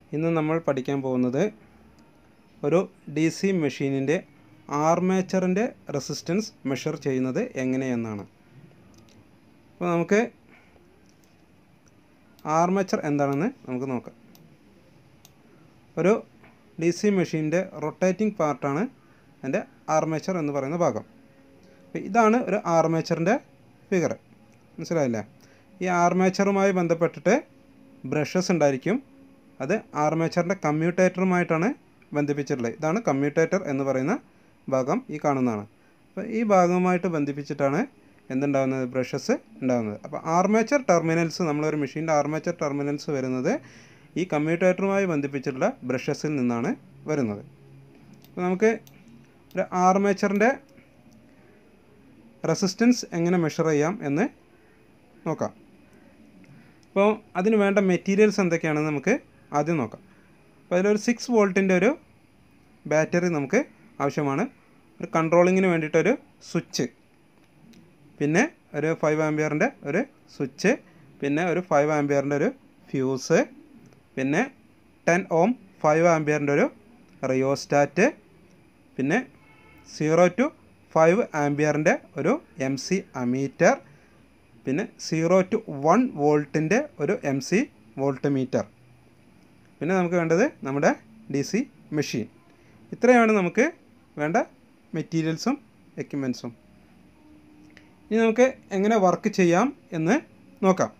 ഇന്ന് നമ്മൾ പഠിക്കാൻ പോകുന്നത് ഒരു ഡി സി മെഷീനിൻ്റെ ആർമേച്ചറിൻ്റെ റെസിസ്റ്റൻസ് മെഷർ ചെയ്യുന്നത് എങ്ങനെയെന്നാണ് അപ്പോൾ നമുക്ക് ആർമേച്ചർ എന്താണെന്ന് നമുക്ക് നോക്കാം ഒരു ഡി സി മെഷീൻ്റെ റൊട്ടേറ്റിംഗ് പാർട്ടാണ് അതിൻ്റെ ആർമേച്ചർ എന്ന് പറയുന്ന ഭാഗം അപ്പോൾ ഇതാണ് ഒരു ആർമേച്ചറിൻ്റെ ഫിഗർ മനസ്സിലായില്ലേ ഈ ആർമേച്ചറുമായി ബന്ധപ്പെട്ടിട്ട് ബ്രഷസ് ഉണ്ടായിരിക്കും അത് ആർമേച്ചറിൻ്റെ കമ്മ്യൂട്ടേറ്ററുമായിട്ടാണ് ബന്ധിപ്പിച്ചിട്ടുള്ളത് ഇതാണ് കമ്മ്യൂട്ടേറ്റർ എന്ന് പറയുന്ന ഭാഗം ഈ കാണുന്നതാണ് അപ്പോൾ ഈ ഭാഗവുമായിട്ട് ബന്ധിപ്പിച്ചിട്ടാണ് എന്തുണ്ടാകുന്നത് ബ്രഷസ് ഉണ്ടാകുന്നത് അപ്പോൾ ആർമേച്ചർ ടെർമിനൽസ് നമ്മളൊരു മെഷീൻ്റെ ആർമേച്ചർ ടെർമിനൽസ് വരുന്നത് ഈ കമ്മ്യൂട്ടേറ്ററുമായി ബന്ധിപ്പിച്ചിട്ടുള്ള ബ്രഷസിൽ നിന്നാണ് വരുന്നത് അപ്പോൾ നമുക്ക് ഒരു ആർമേച്ചറിൻ്റെ റെസിസ്റ്റൻസ് എങ്ങനെ മെഷർ ചെയ്യാം എന്ന് നോക്കാം അപ്പോൾ അതിന് വേണ്ട മെറ്റീരിയൽസ് എന്തൊക്കെയാണെന്ന് നമുക്ക് ആദ്യം നോക്കാം അപ്പോൾ അതിലൊരു സിക്സ് വോൾട്ടിൻ്റെ ഒരു ബാറ്ററി നമുക്ക് ആവശ്യമാണ് ഒരു കൺട്രോളിങ്ങിന് വേണ്ടിയിട്ടൊരു സ്വിച്ച് പിന്നെ ഒരു ഫൈവ് ആംബിയറിൻ്റെ ഒരു സ്വിച്ച് പിന്നെ ഒരു ഫൈവ് ആംബിയറിൻ്റെ ഒരു ഫ്യൂസ് പിന്നെ ടെൻ ഓം ഫൈവ് ആംബിയറിൻ്റെ ഒരു റിയോസ്റ്റാറ്റ് പിന്നെ സീറോ ടു ഫൈവ് ആംബിയറിൻ്റെ ഒരു എം സി അമീറ്റർ പിന്നെ സീറോ ടു വൺ വോൾട്ടിൻ്റെ ഒരു എം സി വോൾട്ട് മീറ്റർ പിന്നെ നമുക്ക് വേണ്ടത് നമ്മുടെ ഡി സി മെഷീൻ ഇത്രയാണ് നമുക്ക് വേണ്ട മെറ്റീരിയൽസും എക്യുപ്മെൻസും ഇനി നമുക്ക് എങ്ങനെ വർക്ക് ചെയ്യാം എന്ന് നോക്കാം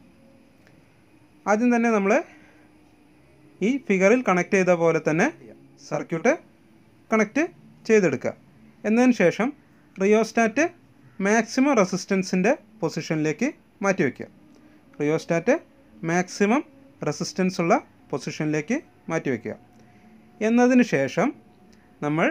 ആദ്യം തന്നെ നമ്മൾ ഈ ഫിഗറിൽ കണക്ട് ചെയ്ത പോലെ തന്നെ സർക്യൂട്ട് കണക്റ്റ് ചെയ്തെടുക്കുക എന്നതിന് ശേഷം റിയോസ്റ്റാറ്റ് മാക്സിമം റെസിസ്റ്റൻസിൻ്റെ പൊസിഷനിലേക്ക് മാറ്റി വയ്ക്കുക റിയോസ്റ്റാറ്റ് മാക്സിമം റെസിസ്റ്റൻസ് ഉള്ള പൊസിഷനിലേക്ക് മാറ്റി വയ്ക്കുക എന്നതിന് ശേഷം നമ്മൾ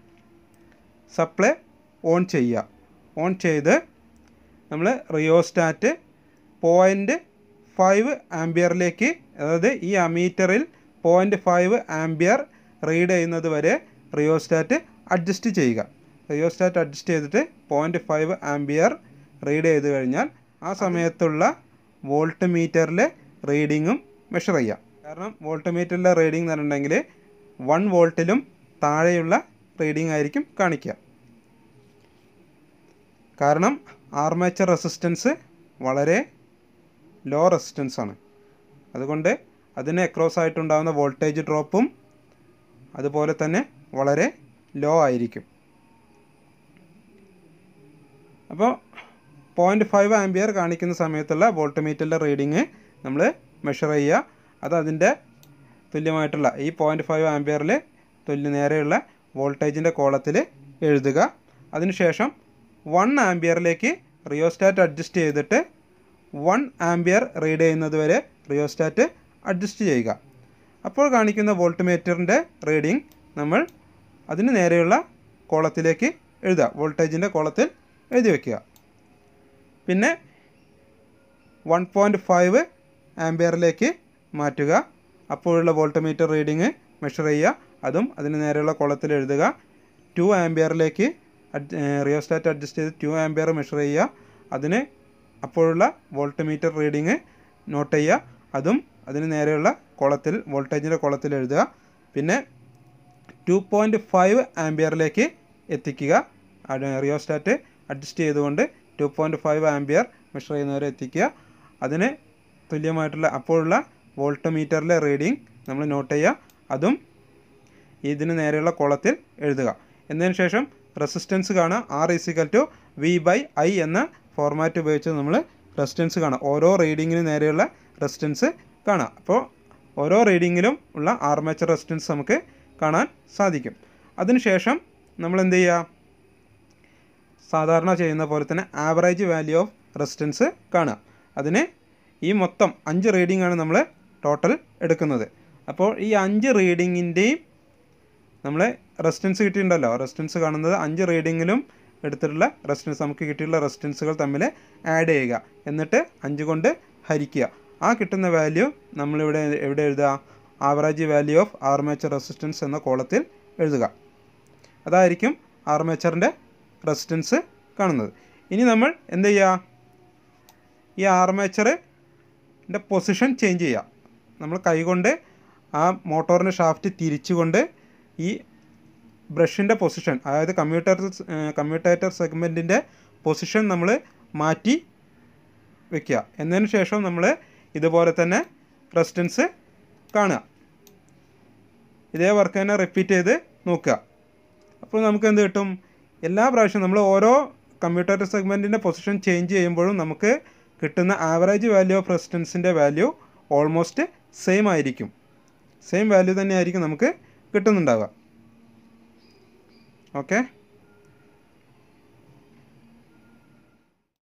സപ്ലൈ ഓൺ ചെയ്യുക ഓൺ ചെയ്ത് നമ്മൾ റിയോസ്റ്റാറ്റ് പോയിൻറ്റ് ഫൈവ് ആംബിയറിലേക്ക് അതായത് ഈ അമീറ്ററിൽ പോയിൻറ്റ് ഫൈവ് ആംബിയർ റീഡ് ചെയ്യുന്നത് വരെ റിയോസ്റ്റാറ്റ് അഡ്ജസ്റ്റ് ചെയ്യുക റിയോസ്റ്റാറ്റ് അഡ്ജസ്റ്റ് ചെയ്തിട്ട് പോയിൻറ്റ് ഫൈവ് ആംബിയർ റീഡ് ചെയ്ത് കഴിഞ്ഞാൽ ആ സമയത്തുള്ള വോൾട്ട് മീറ്ററിലെ റീഡിങ്ങും മെഷർ ചെയ്യാം കാരണം വോൾട്ട് മീറ്ററിലെ റീഡിംഗ് എന്ന് പറഞ്ഞിട്ടുണ്ടെങ്കിൽ വൺ വോൾട്ടിലും താഴെയുള്ള റീഡിംഗ് ആയിരിക്കും കാണിക്കുക കാരണം ആർമേച്ചർ റെസിസ്റ്റൻസ് വളരെ ലോ റെസിസ്റ്റൻസ് ആണ് അതുകൊണ്ട് അതിന് അക്രോസ് ആയിട്ടുണ്ടാകുന്ന വോൾട്ടേജ് ഡ്രോപ്പും അതുപോലെ തന്നെ വളരെ ലോ ആയിരിക്കും അപ്പോൾ പോയിൻറ്റ് ഫൈവ് ആംബിയർ കാണിക്കുന്ന സമയത്തുള്ള വോൾട്ട് മീറ്ററിൻ്റെ റീഡിങ് നമ്മൾ മെഷർ ചെയ്യുക അത് അതിൻ്റെ തുല്യമായിട്ടുള്ള ഈ പോയിൻറ്റ് ഫൈവ് ആംബിയറിൽ തുല്യ നേരെയുള്ള വോൾട്ടേജിൻ്റെ കോളത്തിൽ എഴുതുക അതിനുശേഷം വൺ ആംബിയറിലേക്ക് റിയോസ്റ്റാറ്റ് അഡ്ജസ്റ്റ് ചെയ്തിട്ട് വൺ ആംബിയർ റീഡ് ചെയ്യുന്നത് വരെ റിയോസ്റ്റാറ്റ് അഡ്ജസ്റ്റ് ചെയ്യുക അപ്പോൾ കാണിക്കുന്ന വോൾട്ട് മീറ്ററിൻ്റെ റീഡിംഗ് നമ്മൾ അതിന് നേരെയുള്ള കോളത്തിലേക്ക് എഴുതുക വോൾട്ടേജിൻ്റെ കോളത്തിൽ എഴുതി വയ്ക്കുക പിന്നെ വൺ പോയിൻറ്റ് ഫൈവ് ആംബിയറിലേക്ക് മാറ്റുക അപ്പോഴുള്ള വോൾട്ട് മീറ്റർ റീഡിങ് മെഷർ ചെയ്യുക അതും അതിന് നേരെയുള്ള കോളത്തിൽ എഴുതുക ടു ആംബിയറിലേക്ക് റിയോസ്റ്റാറ്റ് അഡ്ജസ്റ്റ് ചെയ്ത് ടു ആംബിയർ മെഷർ ചെയ്യുക അതിന് അപ്പോഴുള്ള വോൾട്ട് മീറ്റർ റീഡിങ് നോട്ട് ചെയ്യുക അതും അതിന് നേരെയുള്ള കോളത്തിൽ വോൾട്ടേജിൻ്റെ കോളത്തിൽ എഴുതുക പിന്നെ ടു പോയിൻറ്റ് ഫൈവ് ആംബിയറിലേക്ക് എത്തിക്കുക റിയോസ്റ്റാറ്റ് അഡ്ജസ്റ്റ് ചെയ്തുകൊണ്ട് two point five ampere measure ചെയ്യുന്നവരെ എത്തിക്കുക അതിന് തുല്യമായിട്ടുള്ള അപ്പോഴുള്ള വോൾട്ട് മീറ്ററിലെ റീഡിംഗ് നമ്മൾ നോട്ട് ചെയ്യുക അതും ഇതിന് നേരെയുള്ള കോളത്തിൽ എഴുതുക എന്നതിന് ശേഷം റെസിസ്റ്റൻസ് കാണുക R is equal to V by I എന്ന ഫോർമാറ്റ് ഉപയോഗിച്ച് നമ്മൾ റെസിസ്റ്റൻസ് കാണാം ഓരോ റീഡിങ്ങിന് നേരെയുള്ള റെസിസ്റ്റൻസ് കാണാം അപ്പോൾ ഓരോ റീഡിങ്ങിലും ഉള്ള ആർമേച്ചർ റെസിസ്റ്റൻസ് നമുക്ക് കാണാൻ സാധിക്കും അതിനുശേഷം നമ്മൾ എന്ത് ചെയ്യുക സാധാരണ ചെയ്യുന്ന പോലെ തന്നെ ആവറേജ് വാല്യൂ ഓഫ് റെസിസ്റ്റൻസ് കാണുക അതിന് ഈ മൊത്തം അഞ്ച് റീഡിംഗ് ആണ് നമ്മൾ ടോട്ടൽ എടുക്കുന്നത് അപ്പോൾ ഈ അഞ്ച് റീഡിങ്ങിൻ്റെയും നമ്മൾ റെസിസ്റ്റൻസ് കിട്ടിയിട്ടുണ്ടല്ലോ റെസിസ്റ്റൻസ് കാണുന്നത് അഞ്ച് റീഡിങ്ങിലും എടുത്തിട്ടുള്ള റെസിസ്റ്റൻസ് നമുക്ക് കിട്ടിയിട്ടുള്ള റെസിസ്റ്റൻസുകൾ തമ്മിൽ ആഡ് ചെയ്യുക എന്നിട്ട് അഞ്ച് കൊണ്ട് ഹരിക്കുക ആ കിട്ടുന്ന വാല്യൂ നമ്മളിവിടെ എവിടെ എഴുതുക average value of armature resistance എന്ന കോളത്തിൽ എഴുതുക അതായിരിക്കും ആർമേച്ചറിൻ്റെ റെസിസ്റ്റൻസ് കാണുന്നത് ഇനി നമ്മൾ എന്ത് ചെയ്യുക ഈ ആർമേച്ചറിൻ്റെ പൊസിഷൻ ചേഞ്ച് ചെയ്യുക നമ്മൾ കൈകൊണ്ട് ആ മോട്ടോറിൻ്റെ ഷാഫ്റ്റ് തിരിച്ചുകൊണ്ട് ഈ ബ്രഷിൻ്റെ പൊസിഷൻ അതായത് കമ്മ്യൂട്ടേറ്റർ കമ്മ്യൂട്ടേറ്റർ സെഗ്മെൻറ്റിൻ്റെ പൊസിഷൻ നമ്മൾ മാറ്റി വെക്കുക എന്നതിന് ശേഷം നമ്മൾ ഇതുപോലെ തന്നെ റെസിസ്റ്റൻസ് കാണുക ഇതേ വർക്ക് തന്നെ റിപ്പീറ്റ് ചെയ്ത് നോക്കുക അപ്പോൾ നമുക്ക് എന്ത് കിട്ടും എല്ലാ പ്രാവശ്യവും നമ്മൾ ഓരോ കമ്പ്യൂട്ടർ സെഗ്മെൻറ്റിൻ്റെ പൊസിഷൻ ചേഞ്ച് ചെയ്യുമ്പോഴും നമുക്ക് കിട്ടുന്ന ആവറേജ് വാല്യൂ ഓഫ് റെസിസ്റ്റൻസിൻ്റെ വാല്യൂ ഓൾമോസ്റ്റ് സെയിം ആയിരിക്കും സെയിം വാല്യൂ തന്നെ ആയിരിക്കും നമുക്ക് കിട്ടുന്നുണ്ടാവുക ഓക്കെ